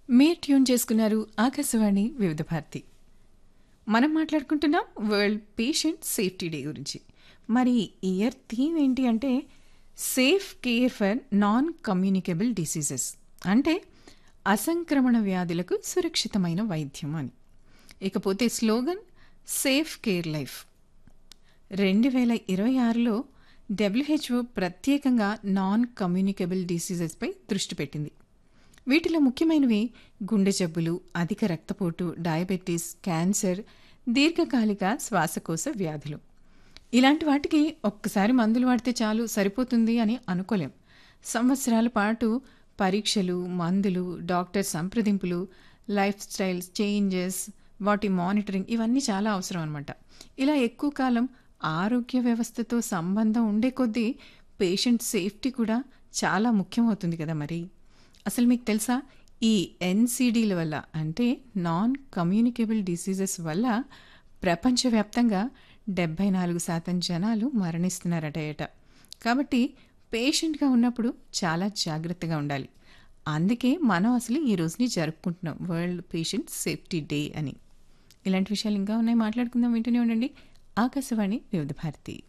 మీరు ట్యూన్ చేసుకున్నారు ఆకాశవాణి వివిధ భారతి మనం మాట్లాడుకుంటున్నాం వరల్డ్ పేషెంట్ సేఫ్టీ డే గురించి మరి ఇయర్ థీమ్ ఏంటి అంటే safe care for non communicable diseases అంటే అసంక్రమణ వ్యాధులకు సురక్షితమైన వైద్యం అని ఇకపోతే స్లోగన్ సేఫ్ కేర్ లైఫ్ రెండు వేల ఇరవై ఆరులో డబ్ల్యూహెచ్ఓ ప్రత్యేకంగా నాన్ కమ్యూనికేబుల్ డిసీజెస్పై దృష్టి పెట్టింది వీటిలో ముఖ్యమైనవి గుండె జబ్బులు అధిక రక్తపోటు డయాబెటీస్ క్యాన్సర్ దీర్ఘకాలిక శ్వాసకోశ వ్యాధులు ఇలాంటి వాటికి ఒక్కసారి మందులు వాడితే చాలు సరిపోతుంది అని అనుకోలేం సంవత్సరాల పాటు పరీక్షలు మందులు డాక్టర్ సంప్రదింపులు లైఫ్ స్టైల్ చేంజెస్ వాటి మానిటరింగ్ ఇవన్నీ చాలా అవసరం అనమాట ఇలా ఎక్కువ కాలం ఆరోగ్య వ్యవస్థతో సంబంధం ఉండే కొద్దీ పేషెంట్ సేఫ్టీ కూడా చాలా ముఖ్యమవుతుంది కదా మరి అసలు మీకు తెలుసా ఈ ఎన్సిడీల వల్ల అంటే నాన్ కమ్యూనికేబుల్ డిసీజెస్ వల్ల ప్రపంచవ్యాప్తంగా డెబ్బై నాలుగు శాతం జనాలు మరణిస్తున్నారట ఏట కాబట్టి పేషెంట్గా ఉన్నప్పుడు చాలా జాగ్రత్తగా ఉండాలి అందుకే మనం అసలు ఈ రోజుని జరుపుకుంటున్నాం వరల్డ్ పేషెంట్ సేఫ్టీ డే అని ఇలాంటి విషయాలు ఇంకా ఉన్నాయి మాట్లాడుకుందాం వింటూనే ఉండండి ఆకాశవాణి వివిధ భారతి